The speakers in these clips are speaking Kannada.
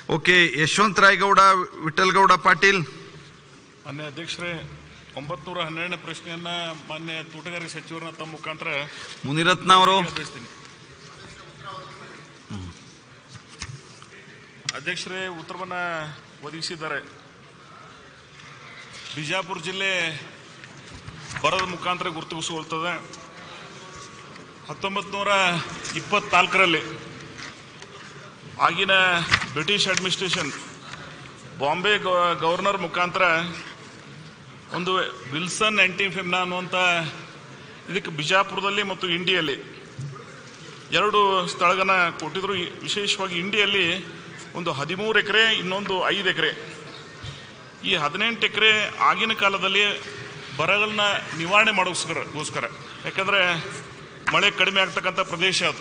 ಓಕೆ ಯಶವಂತ ರಾಯಗೌಡ ವಿಠಲ್ಗೌಡ ಪಾಟೀಲ್ ಮಾನ್ಯ ಅಧ್ಯಕ್ಷರೇ ಒಂಬತ್ನೂರ ಹನ್ನೆರಡನೇ ಪ್ರಶ್ನೆಯನ್ನ ಮಾನ್ಯ ತೋಟಗಾರಿಕೆ ಸಚಿವರನ್ನ ತಮ್ಮ ಮುಖಾಂತರ ಮುನಿರತ್ನ ಅವರು ಬಯಸ್ತೀನಿ ಅಧ್ಯಕ್ಷರೇ ಉತ್ತರವನ್ನ ಒದಗಿಸಿದ್ದಾರೆ ಬಿಜಾಪುರ ಜಿಲ್ಲೆ ಬರದ ಮುಖಾಂತರ ಗುರುತಿಸಿಕೊಳ್ತದೆ ಹತ್ತೊಂಬತ್ತು ನೂರ ಇಪ್ಪತ್ನಾಲ್ಕರಲ್ಲಿ ಆಗಿನ British administration Bombay gov- governor ಮುಖಾಂತರ ಒಂದು ವಿಲ್ಸನ್ ಫೆಮ್ನಾ ಅನ್ನುವಂಥ ಇದಕ್ಕೆ ಬಿಜಾಪುರದಲ್ಲಿ ಮತ್ತು ಇಂಡಿಯಲ್ಲಿ ಎರಡು ಸ್ಥಳಗನ್ನ ಕೊಟ್ಟಿದ್ರು ಈ- ವಿಶೇಷವಾಗಿ ಇಂಡಿಯಲ್ಲಿ ಒಂದು ಹದಿಮೂರು ಎಕರೆ ಇನ್ನೊಂದು ಐದು ಎಕರೆ ಈ ಹದಿನೆಂಟು ಎಕರೆ ಆಗಿನ ಕಾಲದಲ್ಲಿ ಬರಗಳನ್ನ ನಿವಾರಣೆ ಮಾಡೋಸ್ಕರ ಗೋಸ್ಕರ ಯಾಕಂದ್ರೆ ಮಳೆ ಕಡಿಮೆ ಆಗ್ತಕ್ಕಂಥ ಪ್ರದೇಶ ಅದು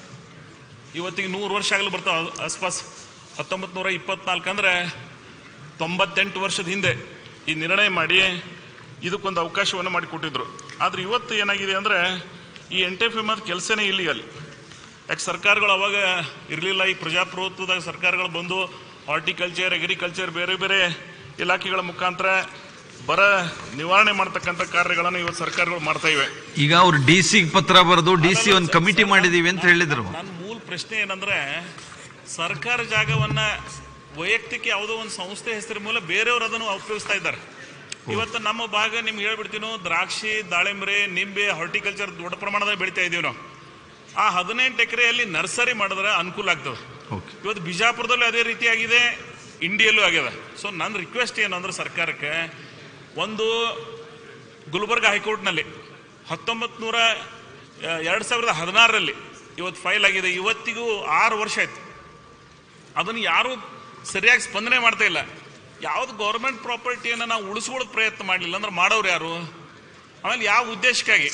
ಇವತ್ತಿಗೆ ನೂರು ವರ್ಷ ಆಗಲು ಬರ್ತಾವ ಆಸ್ಪಾಸ್ ಹತ್ತೊಂಬತ್ತು ನೂರ ಇಪ್ಪತ್ನಾಲ್ಕು ಅಂದ್ರೆ ತೊಂಬತ್ತೆಂಟು ವರ್ಷದ ಹಿಂದೆ ಈ ನಿರ್ಣಯ ಮಾಡಿ ಇದಕ್ಕೊಂದು ಅವಕಾಶವನ್ನು ಮಾಡಿಕೊಟ್ಟಿದ್ರು ಆದ್ರೆ ಇವತ್ತು ಏನಾಗಿದೆ ಅಂದ್ರೆ ಈ ಎನ್ ಟಿ ಎಫ್ ಎಮ್ ಕೆಲಸನೇ ಇಲ್ಲಿಗಲ್ ಯಾಕೆ ಸರ್ಕಾರಗಳು ಅವಾಗ ಇರಲಿಲ್ಲ ಈ ಪ್ರಜಾಪ್ರಭುತ್ವದಾಗ ಸರ್ಕಾರಗಳು ಬಂದು ಹಾರ್ಟಿಕಲ್ಚರ್ ಅಗ್ರಿಕಲ್ಚರ್ ಬೇರೆ ಬೇರೆ ಇಲಾಖೆಗಳ ಮುಖಾಂತರ ಬರ ನಿವಾರಣೆ ಮಾಡ್ತಕ್ಕಂಥ ಕಾರ್ಯಗಳನ್ನು ಇವತ್ತು ಸರ್ಕಾರಗಳು ಮಾಡ್ತಾ ಇವೆ ಈಗ ಅವ್ರು ಡಿ ಸಿ ಪತ್ರ ಬರೆದು ಡಿ ಸಿ ಒಂದು ಕಮಿಟಿ ಮಾಡಿದೀವಿ ಅಂತ ಹೇಳಿದ್ರು ನನ್ನ ಮೂಲ ಪ್ರಶ್ನೆ ಏನಂದ್ರೆ ಸರ್ಕಾರ ಜಾಗವನ್ನ ವೈಯಕ್ತಿಕ ಯಾವುದೋ ಒಂದು ಸಂಸ್ಥೆ ಹೆಸರು ಮೂಲ ಬೇರೆಯವರು ಅದನ್ನು ಉಪಯೋಗಿಸ್ತಾ ಇದ್ದಾರೆ ಇವತ್ತು ನಮ್ಮ ಭಾಗ ನಿಮ್ಗೆ ಹೇಳ್ಬಿಡ್ತೀನೋ ದ್ರಾಕ್ಷಿ ದಾಳಿಂಬರೆ ನಿಂಬೆ ಹಾರ್ಟಿಕಲ್ಚರ್ ದೊಡ್ಡ ಪ್ರಮಾಣದಾಗ ಬೆಳಿತಾ ಇದೀವಿ ನಾವು ಆ ಹದಿನೆಂಟು ಎಕರೆಯಲ್ಲಿ ನರ್ಸರಿ ಮಾಡಿದ್ರೆ ಅನುಕೂಲ ಆಗ್ತದೆ ಓಕೆ ಇವತ್ತು ಬಿಜಾಪುರದಲ್ಲೂ ಅದೇ ರೀತಿಯಾಗಿದೆ ಇಂಡಿಯಲ್ಲೂ ಆಗ್ಯದ ಸೊ ನನ್ನ ರಿಕ್ವೆಸ್ಟ್ ಏನು ಅಂದ್ರೆ ಸರ್ಕಾರಕ್ಕೆ ಒಂದು ಗುಲ್ಬರ್ಗ ಹೈಕೋರ್ಟ್ನಲ್ಲಿ ಹತ್ತೊಂಬತ್ತು ನೂರ ಎರಡು ಸಾವಿರದ ಹದಿನಾರರಲ್ಲಿ ಇವತ್ತು ಫೈಲ್ ಆಗಿದೆ ಇವತ್ತಿಗೂ ಆರು ವರ್ಷ ಆಯ್ತು ಅದನ್ನು ಯಾರೂ ಸರಿಯಾಗಿ ಸ್ಪಂದನೆ ಮಾಡ್ತಾ ಇಲ್ಲ ಯಾವ್ದು ಗೌರ್ಮೆಂಟ್ ಪ್ರಾಪರ್ಟಿಯನ್ನು ನಾವು ಉಳಿಸ್ಕೊಳ್ಳೋದು ಪ್ರಯತ್ನ ಮಾಡಲಿಲ್ಲ ಅಂದ್ರೆ ಮಾಡೋರು ಯಾರು ಆಮೇಲೆ ಯಾವ ಉದ್ದೇಶಕ್ಕಾಗಿ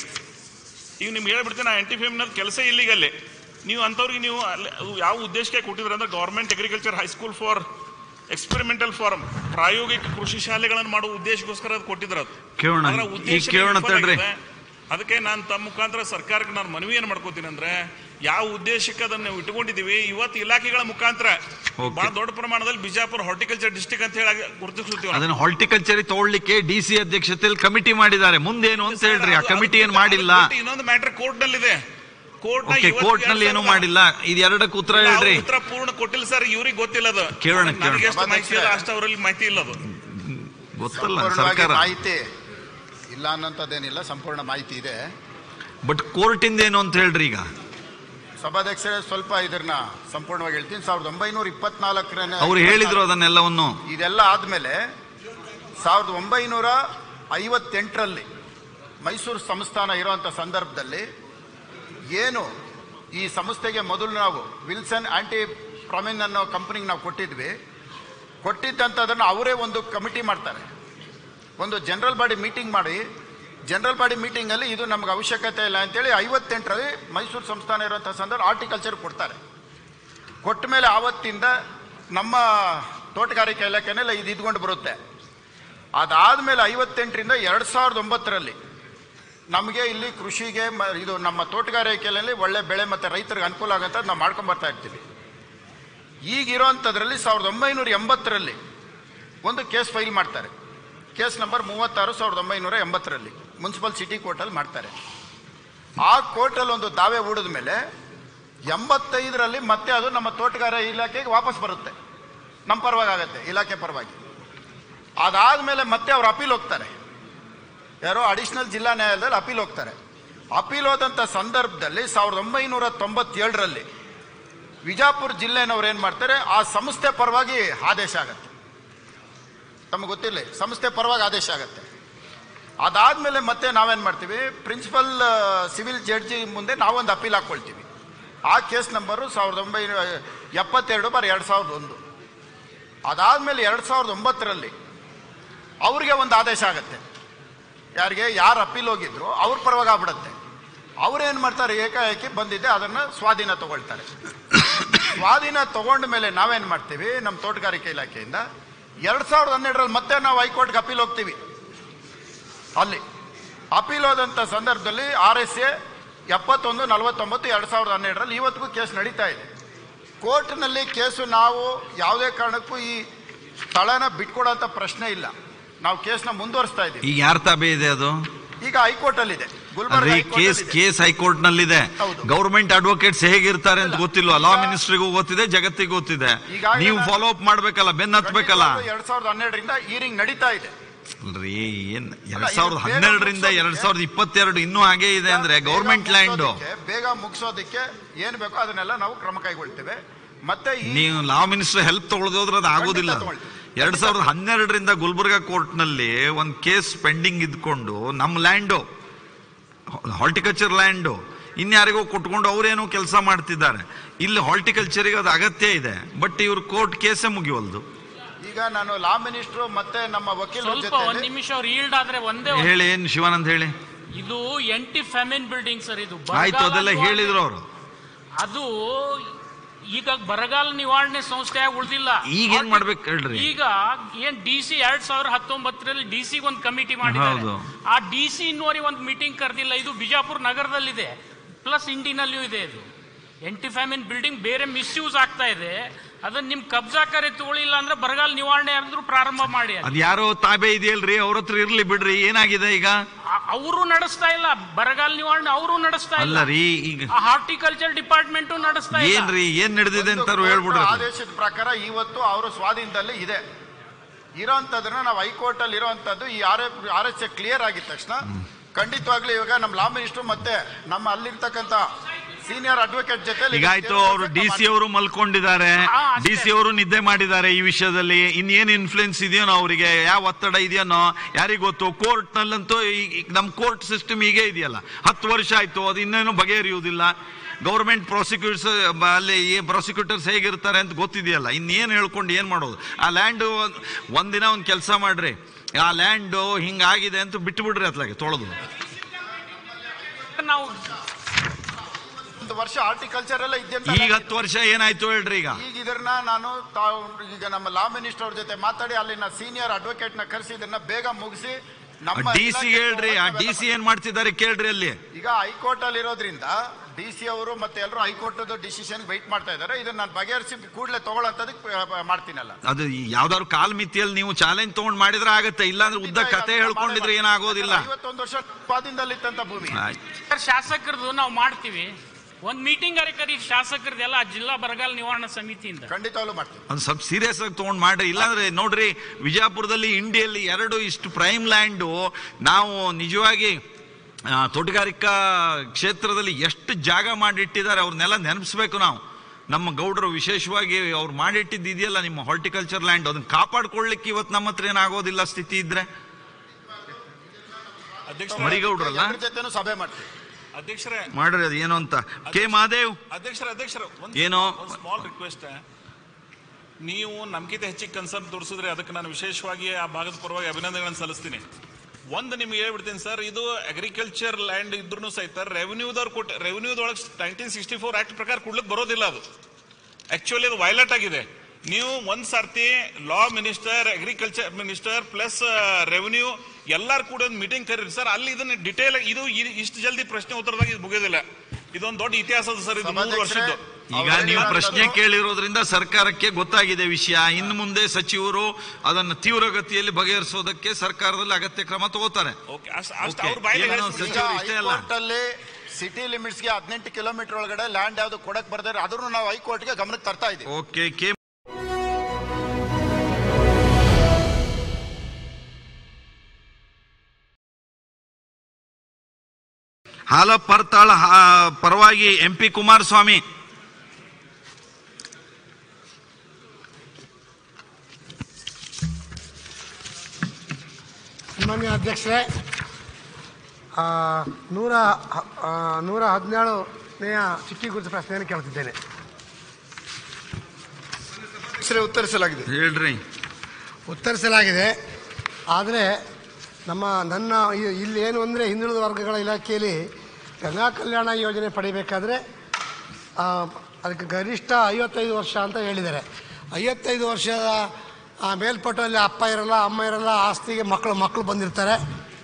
ಈಗ ನಿಮ್ಗೆ ಹೇಳ್ಬಿಡ್ತೀನಿ ನಾ ಎಂಟಿ ಫೇಮ್ನಲ್ಲಿ ಕೆಲಸ ಇಲ್ಲಿಗಲ್ಲೇ ನೀವು ಅಂಥವ್ರಿಗೆ ನೀವು ಅಲ್ಲಿ ಅದು ಯಾವ ಉದ್ದೇಶಕ್ಕೆ ಕೊಟ್ಟಿದ್ರೆ ಅಂದ್ರೆ government agriculture high school for experimental farm ಪ್ರಾಯೋಗಿಕ ಕೃಷಿ ಶಾಲೆಗಳನ್ನು ಮಾಡುವ ಉದ್ದೇಶಕ್ಕೋಸ್ಕರ ಅದು ಕೊಟ್ಟಿದ್ರು ಅದು ಕೇಳೋಣ ಅದರ ಈಗ ಉದ್ದೇಶ ಕೇಳೋಣ ವಿಫಲ ತಡ್ರಿ ಆಗಿದೆ. ಅದಕ್ಕೆ ನಾನು ತಮ್ಮ ಮುಖಾಂತರ ಸರ್ಕಾರಕ್ಕೆ ನಾನು ಮನವಿ ಏನು ಮಾಡ್ಕೋತೀನಿ ಅಂದ್ರೆ ಯಾವ ಉದ್ದೇಶಕ್ಕೆ ಅದನ್ನ ನಾವು ಇಟ್ಕೊಂಡಿದೀವಿ ಇವತ್ತು ಇಲಾಖೆಗಳ ಮುಖಾಂತರ Okay. ಬಹಳ ದೊಡ್ಡ ಪ್ರಮಾಣದಲ್ಲಿ ಬಿಜಾಪುರ ಹಾರ್ಟಿಕಲ್ಚರ್ ಡಿಸ್ಟ್ರಿಕ್ಟ್ ಅಂತ ಹೇಳಿ ಗುರುತಿಸುತ್ತೀವಿ ನಾವು. ಅದನ್ನ ಹಾರ್ಟಿಕಲ್ಚರ್ ತಗೊಳ್ಳಿಕ್ಕೆ ಡಿ ಸಿ ಅಧ್ಯಕ್ಷತೆಯಲ್ಲಿ ಕಮಿಟಿ ಮಾಡಿದ್ದಾರೆ ಮುಂದೇನು ಅಂತ ಹೇಳ್ರಿ ಆ ಅದು- ಕಮಿಟಿ ಏನ್ ಅದು ಮಾಡಿಲ್ಲ ಬಿಟ್ಟು ಇನ್ನೊಂದು ಮ್ಯಾಟರ್ ಕೋರ್ಟ್ ನಲ್ಲಿ ಇದೆ ಕೋರ್ಟ್ ಓಕೆ ಕೋರ್ಟ್ ನಲ್ಲಿ ಏನು ಮಾಡಿಲ್ಲ ಇದು ಎರಡಕ್ಕೆ ಉತ್ತರ ಹೇಳ್ರಿ ಉತ್ತರ ಪೂರ್ಣ ಕೊಟ್ಟಿಲ್ಲ ಸರ್ ಇವ್ರಿಗೆ ಗೊತ್ತಿಲ್ಲ ಅದು ಕೇಳೋಣ, ನನಗೆ ಎಷ್ಟು ಕೇಳೋಣ. ಮಾಹಿತಿ ಇದೆ ಅಷ್ಟು ಅವರಲ್ಲಿ ಮಾಹಿತಿ ಇಲ್ಲ ಅದು ಗೊತ್ತಲ್ಲ ಸಂಪೂರ್ಣವಾಗಿ ಸರ್ಕಾರ ಮಾಹಿತಿ ಇಲ್ಲ ಅನ್ನೋಂಥದ್ದೇನಿಲ್ಲ ಸಂಪೂರ್ಣ ಮಾಹಿತಿ ಇದೆ ಬಟ್ ಕೋರ್ಟ್ ಇಂದ ಏನು ಅಂತ ಹೇಳ್ರಿ ಈಗ ಸಭಾಧ್ಯಕ್ಷರೇ ಸ್ವಲ್ಪ ಇದನ್ನ ಸಂಪೂರ್ಣವಾಗಿ ಹೇಳ್ತೀನಿ ಸಾವಿರದ ಒಂಬೈನೂರ ಇಪ್ಪತ್ನಾಲ್ಕರನೇ ಅವ್ರು ಹೇಳಿದ್ರು ಅದನ್ನೆಲ್ಲವನ್ನು ಇದೆಲ್ಲ ಆದಮೇಲೆ ಸಾವಿರದ ಒಂಬೈನೂರ ಐವತ್ತೆಂಟರಲ್ಲಿ ಮೈಸೂರು ಸಂಸ್ಥಾನ ಇರುವಂಥ ಸಂದರ್ಭದಲ್ಲಿ ಏನು ಈ ಸಂಸ್ಥೆಗೆ ಮೊದಲು ನಾವು ವಿಲ್ಸನ್ ಆಂಟಿ ಪ್ರಾಮಿನ್ ಅನ್ನೋ ಕಂಪ್ನಿಗೆ ನಾವು ಕೊಟ್ಟಿದ್ವಿ ಕೊಟ್ಟಿದ್ದಂಥದನ್ನು ಅವರೇ ಒಂದು ಕಮಿಟಿ ಮಾಡ್ತಾರೆ ಒಂದು ಜನರಲ್ ಬಾಡಿ ಮೀಟಿಂಗ್ ಮಾಡಿ ಜನರಲ್ ಬಾಡಿ ಮೀಟಿಂಗಲ್ಲಿ ಇದು ನಮ್ಗೆ ಅವಶ್ಯಕತೆ ಇಲ್ಲ ಅಂತೇಳಿ ಐವತ್ತೆಂಟರಲ್ಲಿ ಮೈಸೂರು ಸಂಸ್ಥಾನ ಇರುವಂಥ ಸಂದರ್ಭ ಆರ್ಟಿಕಲ್ಚರ್ ಕೊಡ್ತಾರೆ ಕೊಟ್ಟ ಮೇಲೆ ಆವತ್ತಿಂದ ನಮ್ಮ ತೋಟಗಾರಿಕೆ ಇಲಾಖೆನೆಲ್ಲ ಇದು ಇದ್ಕೊಂಡು ಬರುತ್ತೆ ಅದಾದಮೇಲೆ ಐವತ್ತೆಂಟರಿಂದ ಎರಡು ಸಾವಿರದ ಒಂಬತ್ತರಲ್ಲಿ ನಮಗೆ ಇಲ್ಲಿ ಕೃಷಿಗೆ ಮ ಇದು ನಮ್ಮ ತೋಟಗಾರಿಕೆಯಲ್ಲಿ ಒಳ್ಳೆ ಬೆಳೆ ಮತ್ತು ರೈತರಿಗೆ ಅನುಕೂಲ ಆಗುತ್ತೆ ನಾವು ಮಾಡ್ಕೊಂಡು ಬರ್ತಾ ಇರ್ತೀವಿ ಈಗಿರೋಂಥದ್ರಲ್ಲಿ ಸಾವಿರದ ಒಂಬೈನೂರ ಎಂಬತ್ತರಲ್ಲಿ ಒಂದು ಕೇಸ್ ಫೈಲ್ ಮಾಡ್ತಾರೆ ಕೇಸ್ ನಂಬರ್ ಮೂವತ್ತಾರು ಸಾವಿರದ ಒಂಬೈನೂರ ಎಂಬತ್ತರಲ್ಲಿ ಮುನ್ಸಿಪಲ್ ಸಿಟಿ ಕೋರ್ಟಲ್ಲಿ ಮಾಡ್ತಾರೆ ಆ ಕೋರ್ಟಲ್ಲಿ ಒಂದು ದಾವೆ ಹೂಡಿದ ಮೇಲೆ ಎಂಬತ್ತೈದರಲ್ಲಿ ಮತ್ತೆ ಅದು ನಮ್ಮ ತೋಟಗಾರ ಇಲಾಖೆಗೆ ವಾಪಸ್ ಬರುತ್ತೆ ನಮ್ಮ ಪರವಾಗಿ ಆಗುತ್ತೆ ಇಲಾಖೆ ಪರವಾಗಿ ಅದಾದಮೇಲೆ ಮತ್ತೆ ಅವ್ರು ಅಪೀಲ್ ಹೋಗ್ತಾರೆ ಯಾರೋ ಅಡಿಷನಲ್ ಜಿಲ್ಲಾ ನ್ಯಾಯಾಲಯದಲ್ಲಿ ಅಪೀಲ್ ಹೋಗ್ತಾರೆ ಅಪೀಲ್ ಹೋದಂಥ ಸಂದರ್ಭದಲ್ಲಿ ಸಾವಿರದ ಒಂಬೈನೂರ ತೊಂಬತ್ತೇಳರಲ್ಲಿ ವಿಜಾಪುರ ಜಿಲ್ಲೆನವ್ರು ಏನು ಮಾಡ್ತಾರೆ ಆ ಸಂಸ್ಥೆ ಪರವಾಗಿ ಆದೇಶ ಆಗತ್ತೆ ತಮಗೆ ಗೊತ್ತಿಲ್ಲ ಸಂಸ್ಥೆ ಪರವಾಗಿ ಆದೇಶ ಆಗತ್ತೆ ಅದಾದಮೇಲೆ ಮತ್ತೆ ನಾವೇನು ಮಾಡ್ತೀವಿ ಪ್ರಿನ್ಸಿಪಲ್ ಸಿವಿಲ್ ಜಡ್ಜಿ ಮುಂದೆ ನಾವೊಂದು ಅಪೀಲ್ ಹಾಕ್ಕೊಳ್ತೀವಿ ಆ ಕೇಸ್ ನಂಬರು ಸಾವಿರದ ಒಂಬೈನೂರ ಎಪ್ಪತ್ತೆರಡು ಬಾರ್ ಎರಡು ಸಾವಿರದ ಒಂದು ಅದಾದಮೇಲೆ ಎರಡು ಸಾವಿರದ ಒಂಬತ್ತರಲ್ಲಿ ಅವ್ರಿಗೆ ಒಂದು ಆದೇಶ ಆಗುತ್ತೆ ಯಾರಿಗೆ ಯಾರು ಅಪೀಲ್ ಹೋಗಿದ್ರು ಅವ್ರ ಪರವಾಗಿ ಆಗ್ಬಿಡುತ್ತೆ ಅವ್ರೇನು ಮಾಡ್ತಾರೆ ಏಕಾಏಕಿ ಬಂದಿದ್ದೆ ಅದನ್ನು ಸ್ವಾಧೀನ ತಗೊಳ್ತಾರೆ ಸ್ವಾಧೀನ ತಗೊಂಡ ಮೇಲೆ ನಾವೇನು ಮಾಡ್ತೀವಿ ನಮ್ಮ ತೋಟಗಾರಿಕೆ ಇಲಾಖೆಯಿಂದ ಎರಡು ಸಾವಿರದ ಹನ್ನೆರಡರಲ್ಲಿ ಮತ್ತೆ ನಾವು ಹೈಕೋರ್ಟ್ಗೆ ಅಪೀಲ್ ಹೋಗ್ತೀವಿ ಅಲ್ಲಿ ಅಪೀಲ್ ಹೋದಂಥ ಸಂದರ್ಭದಲ್ಲಿ ಆರ್ ಎಸ್ ಎ ಎಪ್ಪತ್ತೊಂದು ನಲವತ್ತೊಂಬತ್ತು ಎರಡು ಸಾವಿರದ ಹನ್ನೆರಡರಲ್ಲಿ ಇವತ್ತಿಗೂ ಕೇಸ್ ನಡೀತಾ ಇದೆ ಕೋರ್ಟ್ನಲ್ಲಿ ಕೇಸು ನಾವು ಯಾವುದೇ ಕಾರಣಕ್ಕೂ ಈ ಸ್ಥಳನ ಬಿಟ್ಕೊಡೋಂಥ ಪ್ರಶ್ನೆ ಇಲ್ಲ ನಾವು ಕೇಸ್ನ ಮುಂದುವರಿಸ್ತಾ ಇದ್ದೀವಿ ಈಗ ಯಾರ ತಾಬೆ ಇದೆ ಅದು ಈಗ ಹೈಕೋರ್ಟ್ ಅಲ್ಲಿ ಇದೆ ಗುಲ್ಬರ್ಗ ಅಲ್ರಿ ಹೈಕೋರ್ಟ್ ಕೇಸ್ ಅಲ್ಲಿ ಇದೆ. ಕೇಸ್ ಹೈಕೋರ್ಟ್ ನಲ್ಲಿದೆ ಹೌದು. ಗೌರ್ಮೆಂಟ್ ಅಡ್ವೊಕೇಟ್ಸ್ ಹೇಗಿರ್ತಾರೆ ಅಂತ ಇಲ್ಲ. ಗೊತ್ತಿಲ್ವಾ ಲಾ ಈಗ- ಮಿನಿಸ್ಟ್ರಿಗೂ ಗೊತ್ತಿದೆ ಜಗತ್ತಿಗೂ ಗೊತ್ತಿದೆ ಈಗಾಗಲೇ ನೀವು ನಾನು- ಫಾಲೋ ಅಪ್ ಮಾಡ್ಬೇಕಲ್ಲ ಬೆನ್ನ ಹತ್ಬೇಕಲ್ಲ ಖಂಡಿತವಾಗ್ಲೂ ಎರಡ್ ಸಾವಿರದ ಹನ್ನೆರಡರಿಂದ ಈರಿಂಗ್ ನಡೀತಾ ಇದೆ ಅಲ್ರಿ ಏನ್ ಎರಡ್ ಇದು ಸಾವಿರದ ಬೇಗ ಹನ್ನೆರಡರಿಂದ ಮುಗ್ಸೋದಕ್ಕೆ- ಎರಡ್ ಸಾವಿರದ ಇಪ್ಪತ್ತೆರಡು ಇನ್ನೂ ಹಾಗೆ ಇದೆ ಅಂದ್ರೆ ಬೇಗ ಗೌರ್ಮೆಂಟ್ ಲ್ಯಾಂಡ್ ಮುಗ್ಸೋದಕ್ಕೆ- ಬೇಗ ಮುಗಿಸೋದಕ್ಕೆ ಏನ್ ಬೇಕೋ ಅದನ್ನೆಲ್ಲ ನಾವು ಕ್ರಮ ಕೈಗೊಳ್ತೇವೆ ಮತ್ತೆ ಈ ನೀವು ಲಾ ಮಿನಿಸ್ಟರ್ ಹೆಲ್ಪ್ ತಗೊಳ್ಳೋದ್ರೆ ಅದು ಆಗೋದಿಲ್ಲ ಖಂಡಿತ ತಗೊಳ್ತೀವಿ. ಎರಡ್ ಸಾವಿರದ ಹನ್ನೆರಡರಿಂದ ಗುಲ್ಬರ್ಗಾ ಕೋರ್ಟ್ ನಲ್ಲಿ ಒಂದು ಕೇಸ್ ಪೆಂಡಿಂಗ್ ಇದ್ಕೊಂಡು ನಮ್ಮ ಲ್ಯಾಂಡು ಹಾರ್ಟಿಕಲ್ಚರ್ ಲ್ಯಾಂಡು ಇನ್ಯಾರಿಗೋ ಕೊಟ್ಕೊಂಡು ಅವರೇನೋ ಕೆಲಸ ಮಾಡ್ತಿದ್ದಾರೆ ಇಲ್ಲಿ ಹಾರ್ಟಿಕಲ್ಚರಿಗೆ ಅದು ಅಗತ್ಯ ಇದೆ ಬಟ್ ಇವ್ರ ಕೋರ್ಟ್ ಕೇಸೇ ಮುಗಿವಲ್ದು ಈಗ ನಾನು ಲಾ ಮಿನಿಸ್ಟ್ರು ಮತ್ತೆ ನಮ್ಮ ವಕೀಲರ ಸ್ವಲ್ಪ ಒಂದ್ ಜೊತೆ ನಿಮಿಷ ಅವ್ರು ಈಲ್ಡ್ ಆದ್ರೆ ಒಂದೇ ಒಂದ್- ಹೇಳಿ ಏನ್ ಶಿವಾನಂದ್ ಹೇಳಿ ಇದು ಎಂಟಿ ಫ್ಯಾಮಿನ್ ಬಿಲ್ಡಿಂಗ್ ಸರ್ ಇದು ಆಯ್ತು ಬರಗಾಲ ಅದೆಲ್ಲ ನಿವಾರಣೆ- ಹೇಳಿದ್ರು ಅವರು ಅದು ಈಗ ಬರಗಾಲ ನಿವಾರಣೆ ಸಂಸ್ಥೆಯಾಗಿ ಉಳಿದಿಲ್ಲ ಈಗ ಏನ್ ಮಾಡ್ಬೇಕು ಹೇಳ್ರಿ ಈಗ ಏನ್ ಡಿ ಸಿ ಎರಡ್ ಸಾವಿರದ ಹತ್ತೊಂಬತ್ತರಲ್ಲಿ ಡಿ ಸಿ ಒಂದು ಕಮಿಟಿ ಮಾಡಿದ್ದಾರೆ ಹೌದು. ಆ ಡಿ ಸಿ ಇನ್ನುವರೆಗೆ ಒಂದು ಮೀಟಿಂಗ್ ಕರೆದಿಲ್ಲ ಇದು ಬಿಜಾಪುರ ನಗರದಲ್ಲಿದೆ ಪ್ಲಸ್ ಇಂಡಿನಲ್ಲಿಯೂ ಇದೆ ಇದು ಎಂಟಿ ಫ್ಯಾಮಿನ್ ಬಿಲ್ಡಿಂಗ್ ಬೇರೆ ಮಿಸ್ಯೂಸ್ ಆಗ್ತಾ ಇದೆ ಅದನ್ನ ನಿಮ್ ಕಬ್ಜಾ ಕರೆ ತಗೊಳ್ಳಿಲ್ಲ ಅಂದ್ರೆ ಬರಗಾಲ ನಿವಾರಣೆ ಆದ್ರೂ ಪ್ರಾರಂಭ ಮಾಡಿ ಅದ್ ಯಾರೋ ತಾಬೆ ಇದೆಯಲ್ರಿ ಅವ್ರ ಹತ್ರ ಇರ್ಲಿ ಬಿಡ್ರಿ ಏನಾಗಿದೆ ಈಗ ಅವರು ನಡೆಸ್ತಾ ಇಲ್ಲ ಬರಗಾಲ ನಿವಾರಣೆ ಅವರು ನಡೆಸ್ತಾ ಅಲ್ಲ ಇಲ್ಲ ರೀ ಈಗ ಹಾರ್ಟಿಕಲ್ಚರ್ ಡಿಪಾರ್ಟ್ಮೆಂಟ್ ನಡೆಸ್ತಾ ಇಲ್ಲ ಏನ್ರಿ ಏನ್ ನಡೆದಿದೆ ಒಂದು ಅಂತಾರು ಕೋರ್ಟ್ ಹೇಳ್ಬಿಡ್ರಿ ಆದೇಶದ ಪ್ರಕಾರ ಇವತ್ತು ಅವರ ಸ್ವಾಧೀನದಲ್ಲಿ ಇದೆ ಇರೋಂಥದ್ದನ್ನ ನಾವು ಹೈಕೋರ್ಟ್ ಅಲ್ಲಿ ಇರೋಂಥದ್ದು ಈ ಆರ್ ಆರ್ ಎಸ್ ಕ್ಲಿಯರ್ ಆಗಿದ ತಕ್ಷಣ ಖಂಡಿತವಾಗ್ಲೂ ಇವಾಗ ನಮ್ಮ ಲಾ ಮಿನಿಸ್ಟರ್ ಮತ್ತೆ ನಮ್ಮ ಅಲ್ಲಿರ್ತಕ್ಕಂಥ ಸೀನಿಯರ್ ಅಡ್ವೊಕೇಟ್ ಜೊತೆ ಈಗ ಆಯ್ತು ಅವರು ಡಿ ಸಿ ಅವರು ಮಲ್ಕೊಂಡಿದ್ದಾರೆ ಹಾ, ಅಷ್ಟೇ. ಡಿ ಸಿ ಅವರು ನಿದ್ದೆ ಮಾಡಿದ್ದಾರೆ ಈ ವಿಷಯದಲ್ಲಿ ಇನ್ನೇನ್ ಇನ್ಫ್ಲುಯೆನ್ಸ್ ಇದೆಯೋ ಅವರಿಗೆ ಯಾವ ಒತ್ತಡ ಇದೆಯೋ ಯಾರಿಗ್ ಗೊತ್ತು ಕೋರ್ಟ್ ನಲ್ಲಂತೂ ಈ- ಈ ನಮ್ ಕೋರ್ಟ್ ಸಿಸ್ಟಮ್ ಹೀಗೆ ಇದೆಯಲ್ಲ ಹತ್ತು ವರ್ಷ ಆಯ್ತು ಅದು ಇನ್ನೇನು ಬಗೆಹರಿಯುವುದಿಲ್ಲ ಗೌರ್ಮೆಂಟ್ ಪ್ರಾಸಿಕ್ಯೂಟರ್ಸ್ ಅಲ್ಲಿ ಪ್ರಾಸಿಕ್ಯೂಟರ್ಸ್ ಹೇಗಿರ್ತಾರೆ ಅಂತ ಗೊತ್ತಿದೆಯಲ್ಲ ಇನ್ನೇನು ಹೇಳ್ಕೊಂಡು ಏನ್ ಮಾಡೋದು ಆ ಲ್ಯಾಂಡ್ ಒಂದಿನ ಒಂದು ಕೆಲಸ ಮಾಡ್ರಿ ಆ ಲ್ಯಾಂಡ್ ಹಿಂಗಾಗಿದೆ ಅಂತ ಬಿಟ್ಬಿಡ್ರಿ ಅತ್ಲಾಗೆ ತೊಳೆದು ನಾವು ಒಂದು ವರ್ಷ ಹಾರ್ಟಿಕಲ್ಚರ್ ಎಲ್ಲ ಇದ್ದಂತ ಈಗ ಹತ್ತು ವರ್ಷ ಏನಾಯ್ತು ಹೇಳ್ರಿ ಈಗ ಈಗ ಇದನ್ನ ನಾನು ತಾವು ಈಗ ನಮ್ಮ ಲಾ ಮಿನಿಸ್ಟರ್ ಅವ್ರ ಜೊತೆ ಮಾತಾಡಿ ಅಲ್ಲಿನ ಸೀನಿಯರ್ ಅಡ್ವೊಕೇಟ್ ನ ಕರೆಸಿ ಇದನ್ನ ಬೇಗ ಮುಗಿಸಿ ನಮ್ಮ ಡಿ ಸಿ ಇಲಾಖೆ ಹೇಳ್ರಿ ಆ ಡಿ ಸಿ ಏನ್ ಮಾಡ್ತಿದ್ದಾರೆ ಕೇಳ್ರಿ ಅಲ್ಲಿ ಈಗ ಹೈಕೋರ್ಟ್ ಅಲ್ಲಿ ಇರೋದ್ರಿಂದ ಡಿ ಸಿ ಅವರು ಮತ್ತೆ ಎಲ್ಲರೂ ಹೈಕೋರ್ಟ್ ಡಿಸಿಷನ್ ವೈಟ್ ಮಾಡ್ತಾ ಇದ್ದಾರೆ ಇದನ್ನ ನಾನು ಬಗೆಹರಿಸಿ ಕೂಡಲೇ ತಗೊಳ್ಳೋಂಥದಕ್ಕೆ ಮಾಡ್ತೀನಲ್ಲ ಅದು ಈ ಯಾವ್ದಾದ್ರು ಕಾಲ್ ಮಿತಿಯಲ್ಲಿ ನೀವು ಚಾಲೆಂಜ್ ತಗೊಂಡ್ ಮಾಡಿದ್ರೆ ಆಗತ್ತೆ ಇಲ್ಲಾಂದ್ರೆ ಉದ್ದ ಕತೆ ಹೇಳ್ಕೊಂಡಿದ್ರೆ ಏನಾಗೋದಿಲ್ಲ ಐವತ್ತೊಂದು ವರ್ಷ ಸ್ವಾಧೀನದಲ್ಲಿತ್ತಂತ ಭೂಮಿ ಆಯ್ತು. ಶಾಸಕರದು ನಾವು ಮಾಡ್ತೀವಿ ಒಂದ್ ಮೀಟಿಂಗ್ ಅರೆ ಕರಿ ಶಾಸಕರದೆಲ್ಲ ಜಿಲ್ಲಾ ಬರಗಾಲ ನಿವಾರಣಾ ಸಮಿತಿಯಿಂದ ಖಂಡಿತವಾಗ್ಲೂ ಮಾಡ್ತೀವಿ ಒಂದು ಸ್ವಲ್ಪ ಸೀರಿಯಸ್ ಆಗಿ ತಗೊಂಡ್ ಮಾಡ್ರಿ ಇಲ್ಲಾಂದ್ರೆ ನೋಡ್ರಿ ವಿಜಯಪುರದಲ್ಲಿ ಇಂಡಿಯಲ್ಲಿ ಎರಡು ಇಷ್ಟು ಪ್ರೈಮ್ ಲ್ಯಾಂಡು ನಾವು ನಿಜವಾಗಿ ಆ, ತೋಟಗಾರಿಕಾ ಕ್ಷೇತ್ರದಲ್ಲಿ ಎಷ್ಟು ಜಾಗ ಮಾಡಿಟ್ಟಿದ್ದಾರೆ ಅವ್ರನ್ನೆಲ್ಲ ನೆನಪಿಸ್ಬೇಕು ನಾವು ನಮ್ಮ ಗೌಡರು ವಿಶೇಷವಾಗಿ ಅವ್ರು ಮಾಡಿಟ್ಟಿದ್ದು ಇದೆಯಲ್ಲ ನಿಮ್ಮ ಹಾರ್ಟಿಕಲ್ಚರ್ ಲ್ಯಾಂಡ್ ಅದನ್ನ ಕಾಪಾಡ್ಕೊಳ್ಳಿಕ್ಕೆ ಇವತ್ತು ನಮ್ಮ ಹತ್ರ ಏನಾಗೋದಿಲ್ಲ ಸ್ಥಿತಿ ಇದ್ರೆ ಅಧ್ಯಕ್ಷ ಮರಿಗೌಡ್ರಲ್ಲ ಎಲ್ಲರ ಜೊತೆನೂ ಸಭೆ ಮಾಡ್ತೀವಿ ಅಧ್ಯಕ್ಷರೇ ಮಾಡ್ರಿ ಅದು ಏನು ಅಂತ ಕೆ ಮಾದೇವ್ ಅಧ್ಯಕ್ಷರ ಅಧ್ಯಕ್ಷರ ಏನೋ? ಸ್ಮಾಲ್ ರಿಕ್ವೆಸ್ಟ್ ನೀವು ನಮ್ಗಿಂತ ಹೆಚ್ಚಿಗೆ ಕನ್ಸರ್ನ್ ತೋರಿಸಿದ್ರೆ ಅದಕ್ಕೆ ನಾನು ವಿಶೇಷವಾಗಿ ಆ ಭಾಗದ ಪರವಾಗಿ ಅಭಿನಂದನೆಗಳನ್ನು ಸಲ್ಲಿಸ್ತೀನಿ ಒಂದು ನಿಮ್ಗೆ ಹೇಳ್ಬಿಡ್ತೀನಿ ಸರ್ ಇದು ಅಗ್ರಿಕಲ್ಚರ್ ಲ್ಯಾಂಡ್ ಇದ್ರೂ ಸಹಿತ ರೆವೆನ್ಯೂದವ್ರು ಕೊಟ್ಟು ರೆವೆನ್ಯೂದೊಳಗೆ ನೈನ್ಟೀನ್ ಸಿಕ್ಸ್ಟಿ ಫೋರ್ ಆಕ್ಟ್ ಪ್ರಕಾರ ಕೊಡ್ಲಿಕ್ಕೆ ಬರೋದಿಲ್ಲ ಅದು ಆಕ್ಚುಲಿ ಅದು ವೈಲೇಟ್ ಆಗಿದೆ ನೀವು ಒಂದ್ ಸರ್ತಿ law minister agriculture minister plus revenue ಎಲ್ಲಾರು ಕೂಡ ಒಂದು ಮೀಟಿಂಗ್ ಕರೀರಿ ಸರ್ ಅಲ್ಲಿ ಇದನ್ನ ಡಿಟೇಲ್ ಇದು ಇ- ಇಷ್ಟು ಜಲ್ದಿ ಪ್ರಶ್ನೆ ಉತ್ತರದಾಗ ಇದು ಮುಗಿಯೋದಿಲ್ಲ ಇದೊಂದು ದೊಡ್ಡ ಇತಿಹಾಸ ಅದು ಸರ್ ಇದು ಮೂರು ವರ್ಷದ್ದು ಈಗ ನೀವು ಪ್ರಶ್ನೆ ಕೇಳಿರೋದ್ರಿಂದ ಸರ್ಕಾರಕ್ಕೆ ಗೊತ್ತಾಗಿದೆ ವಿಷಯ ಇನ್ನು ಮುಂದೆ ಸಚಿವರು ಅದನ್ನು ತೀವ್ರಗತಿಯಲ್ಲಿ ಬಗೆಹರಿಸೋದಕ್ಕೆ ಸರ್ಕಾರದಲ್ಲಿ ಅಗತ್ಯ ಕ್ರಮ ತಗೋತಾರೆ ಓಕೆ ಅಷ್ಟು ಅಷ್ಟು Okay. ಅವ್ರ ಬಾಯಲ್ಲಿ ಏನೋ ಹೇಳ್ಸ್ಬಿಡಿ. ಈಗ ಸಚಿವರು ಇಷ್ಟೇ ಅಲ್ಲ. ಹೈಕೋರ್ಟ್ ಅಲ್ಲಿ ಸಿಟಿ ಲಿಮಿಟ್ಸ್ಗೆ ಹದಿನೆಂಟು ಕಿಲೋಮೀಟರ್ ಒಳಗಡೆ ಲ್ಯಾಂಡ್ ಯಾವ್ದು ಕೊಡಕ್ ಬರ್ದಾರೆ ಅದನ್ನು ನಾವು ಹೈಕೋರ್ಟ್ಗೆ ಗಮನಕ್ಕೆ ತರ್ತಾ ಇದ್ದೀವಿ ಓಕೆ ಕೆ ಹಾಲ ಪರ್ತಾಳ ಹಾ- ಪರವಾಗಿ ಎಂ ಪಿ ಕುಮಾರಸ್ವಾಮಿ ಮಾನ್ಯ ಅಧ್ಯಕ್ಷರೇ ಆ, ನೂರ ಹ- ಆ, ನೂರ ಹದಿನೇಳನೆಯ ಚಿಟ್ಟಿ ಕುರಿತ ಪ್ರಶ್ನೆಯನ್ನು ಕೇಳುತ್ತಿದ್ದೇನೆ ಸರಿ ಉತ್ತರಿಸಲಾಗಿದೆ ಹೇಳ್ರಿ ಉತ್ತರಿಸಲಾಗಿದೆ ಆದರೆ ನಮ್ಮ ನನ್ನ ಇ- ಇಲ್ಲಿ ಏನು ಅಂದರೆ ಹಿಂದುಳಿದ ವರ್ಗಗಳ ಇಲಾಖೆಯಲ್ಲಿ ಗಂಗಾ ಕಲ್ಯಾಣ ಯೋಜನೆ ಪಡಿಬೇಕಾದ್ರೆ ಆ, ಅದಕ್ಕೆ ಗರಿಷ್ಠ ಐವತ್ತೈದು ವರ್ಷ ಅಂತ ಹೇಳಿದ್ದಾರೆ ಐವತ್ತೈದು ವರ್ಷದ ಆ, ಮೇಲ್ಪಟ್ಟಲ್ಲಿ ಅಪ್ಪ ಇರಲ್ಲ ಅಮ್ಮ ಇರಲ್ಲ ಆಸ್ತಿಗೆ ಮಕ್ಕಳು ಮಕ್ಕಳು ಬಂದಿರ್ತಾರೆ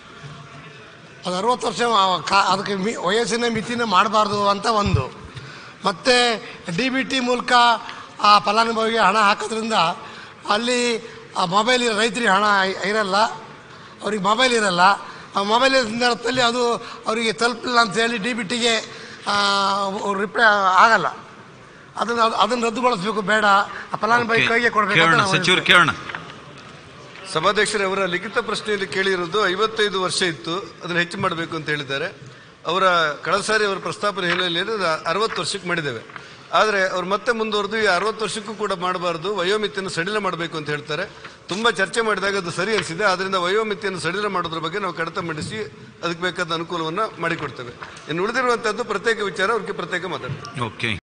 ಅದು ಅರವತ್ತು ವರ್ಷ ಆ, ಕಾ- ಅದಕ್ಕೆ ಮಿ ವಯಸ್ಸಿನ ಮಿತಿನ ಮಾಡಬಾರ್ದು ಅಂತ ಒಂದು ಮತ್ತು ಡಿ ಬಿ ಟಿ ಮೂಲಕ ಆ ಫಲಾನುಭವಿಗೆ ಹಣ ಹಾಕೋದ್ರಿಂದ ಅಲ್ಲಿ ಆ ಮೊಬೈಲ್ ರೈತರಿಗೆ ಹಣ ಇ- ಇರಲ್ಲ ಅವ್ರಿಗೆ ಮೊಬೈಲ್ ಇರಲ್ಲ ಆ ಮೊಬೈಲ್ ಸಂದರ್ಭದಲ್ಲಿ ಅದು ಅವರಿಗೆ ತಲುಪಿಲ್ಲ ಅಂತ ಹೇಳಿ ಡಿ ಬಿ ಟಿಗೆ ರಿಪ್ಲೈ ಆಗಲ್ಲ ಅದನ್ನು ಅದನ್ನು ರದ್ದುಗೊಳಿಸಬೇಕು ಬೇಡ ಆ ಫಲಾನುಭವಿ ಕೈಗೆ ಕೊಡಬೇಕು ಕೇಳೋಣ ಸಚಿವರು ಕೇಳೋಣ ಸಭಾಧ್ಯಕ್ಷರೇ ಅವರ ಲಿಖಿತ ಪ್ರಶ್ನೆಯಲ್ಲಿ ಕೇಳಿರೋದು ಐವತ್ತೈದು ವರ್ಷ ಇತ್ತು ಅದನ್ನು ಹೆಚ್ಚು ಮಾಡಬೇಕು ಅಂತ ಹೇಳಿದ್ದಾರೆ ಅವರ ಕಳೆದ ಸಾರಿ ಅವರ ಪ್ರಸ್ತಾಪನೆ ಹಿನ್ನೆಲೆಯಲ್ಲಿ ಅರವತ್ತು ವರ್ಷಕ್ಕೆ ಮಾಡಿದ್ದೇವೆ ಆದರೆ ಅವ್ರು ಮತ್ತೆ ಮುಂದುವರೆದು ಈ ಅರವತ್ತು ವರ್ಷಕ್ಕೂ ಕೂಡ ಮಾಡಬಾರ್ದು ವಯೋಮಿತಿಯನ್ನು ಸಡಿಲ ಮಾಡಬೇಕು ಅಂತ ಹೇಳ್ತಾರೆ ತುಂಬ ಚರ್ಚೆ ಮಾಡಿದಾಗ ಅದು ಸರಿ ಅನಿಸಿದೆ ಆದ್ದರಿಂದ ವಯೋಮಿತಿಯನ್ನು ಸಡಿಲ ಮಾಡೋದ್ರ ಬಗ್ಗೆ ನಾವು ಕಡತ ಮಂಡಿಸಿ ಅದಕ್ಕೆ ಬೇಕಾದ ಅನುಕೂಲವನ್ನು ಮಾಡಿಕೊಡ್ತೇವೆ ಇನ್ನು ಉಳಿದಿರುವಂಥದ್ದು ಪ್ರತ್ಯೇಕ ವಿಚಾರ ಅವ್ರಿಗೆ ಪ್ರತ್ಯೇಕ ಮಾತಾಡ್ತೇವೆ ಓಕೆ